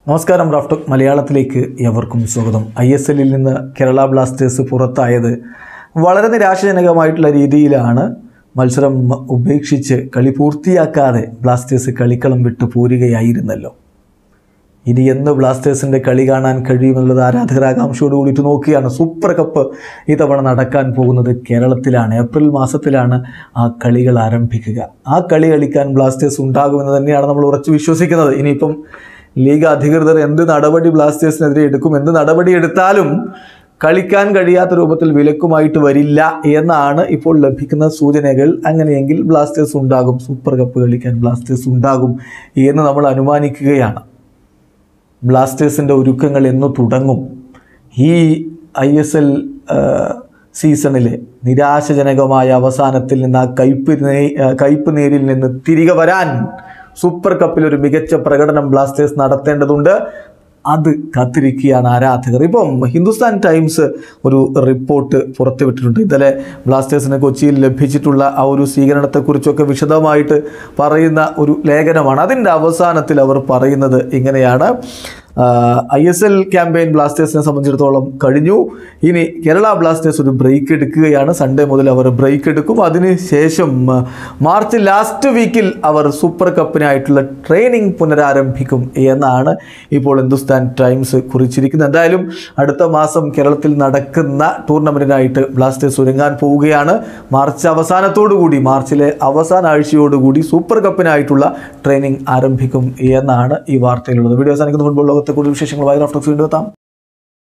നമസ്കാരം റാഫ്റ്റോ മലയാളത്തിലേക്ക് എവർക്കും സ്വാഗതം ഐ എസ് എല്ലിൽ നിന്ന് കേരള ബ്ലാസ്റ്റേഴ്സ് പുറത്തായത് വളരെ നിരാശജനകമായിട്ടുള്ള രീതിയിലാണ് മത്സരം ഉപേക്ഷിച്ച് കളി പൂർത്തിയാക്കാതെ ബ്ലാസ്റ്റേഴ്സ് കളിക്കളം വിട്ടു പോരുകയായിരുന്നല്ലോ ഇനി എന്ന് ബ്ലാസ്റ്റേഴ്സിൻ്റെ കളി കാണാൻ കഴിയുമെന്നുള്ളത് ആരാധകർ ആകാംക്ഷയോട് കൂടിയിട്ട് നോക്കുകയാണ് സൂപ്പർ കപ്പ് ഇത്തവണ നടക്കാൻ പോകുന്നത് കേരളത്തിലാണ് ഏപ്രിൽ മാസത്തിലാണ് ആ കളികൾ ആരംഭിക്കുക ആ കളി കളിക്കാൻ ബ്ലാസ്റ്റേഴ്സ് ഉണ്ടാകുമെന്ന് തന്നെയാണ് നമ്മൾ ഉറച്ചു വിശ്വസിക്കുന്നത് ഇനിയിപ്പം ലീഗ് അധികൃതർ എന്ത് നടപടി ബ്ലാസ്റ്റേഴ്സിനെതിരെ എടുക്കും എന്ത് നടപടി എടുത്താലും കളിക്കാൻ കഴിയാത്ത രൂപത്തിൽ വിലക്കുമായിട്ട് വരില്ല എന്നാണ് ഇപ്പോൾ ലഭിക്കുന്ന സൂചനകൾ അങ്ങനെയെങ്കിൽ ബ്ലാസ്റ്റേഴ്സ് ഉണ്ടാകും സൂപ്പർ കപ്പ് കളിക്കാൻ ബ്ലാസ്റ്റേഴ്സ് ഉണ്ടാകും എന്ന് നമ്മൾ അനുമാനിക്കുകയാണ് ബ്ലാസ്റ്റേഴ്സിൻ്റെ ഒരുക്കങ്ങൾ എന്ന് തുടങ്ങും ഈ ഐ എസ് എൽ സീസണിലെ നിരാശജനകമായ അവസാനത്തിൽ നിന്ന് ആ കയ്പ് നേ ആ, കയ്പ് നേരിൽ നിന്ന് തിരികെ വരാൻ സൂപ്പർ കപ്പിൽ ഒരു മികച്ച പ്രകടനം ബ്ലാസ്റ്റേഴ്സ് നടത്തേണ്ടതുണ്ട് അത് കാത്തിരിക്കുകയാണ് ആരാധകർ ഇപ്പം ഹിന്ദുസ്ഥാൻ ടൈംസ് ഒരു റിപ്പോർട്ട് പുറത്തുവിട്ടിട്ടുണ്ട് ഇന്നലെ ബ്ലാസ്റ്റേഴ്സിന് കൊച്ചിയിൽ ലഭിച്ചിട്ടുള്ള ആ ഒരു സ്വീകരണത്തെക്കുറിച്ചൊക്കെ വിശദമായിട്ട് പറയുന്ന ഒരു ലേഖനമാണ് അതിൻ്റെ അവസാനത്തിൽ അവർ പറയുന്നത് ഇങ്ങനെയാണ് ഐ എസ് എൽ ക്യാമ്പയിൻ ബ്ലാസ്റ്റേഴ്സിനെ സംബന്ധിച്ചിടത്തോളം കഴിഞ്ഞു ഇനി കേരള ബ്ലാസ്റ്റേഴ്സ് ഒരു ബ്രേക്ക് എടുക്കുകയാണ് സൺഡേ മുതൽ അവർ ബ്രേക്ക് എടുക്കും അതിന് ശേഷം ആ, മാർച്ച് ലാസ്റ്റ് വീക്കിൽ അവർ സൂപ്പർ കപ്പിനായിട്ടുള്ള ട്രെയിനിങ് പുനരാരംഭിക്കും എന്നാണ് ഇപ്പോൾ ഹിന്ദുസ്ഥാൻ ടൈംസ് കുറിച്ചിരിക്കുന്നത് എന്തായാലും അടുത്ത മാസം കേരളത്തിൽ നടക്കുന്ന ടൂർണമെൻറ്റിനായിട്ട് ബ്ലാസ്റ്റേഴ്സ് ഒരുങ്ങാൻ പോവുകയാണ് മാർച്ച് അവസാനത്തോടു കൂടി മാർച്ചിലെ അവസാന ആഴ്ചയോടുകൂടി സൂപ്പർ കപ്പിനായിട്ടുള്ള ട്രെയിനിങ് ആരംഭിക്കും എന്നാണ് ഈ വാർത്തയിലുള്ളത് വീഡിയോ അവസാനിക്കുന്ന ഫുട്ബോൾ ലോകത്തെ കൂടുതൽ വിശേഷങ്ങളുമായി റഫ്ലക്സ് വീണ്ടും എത്താം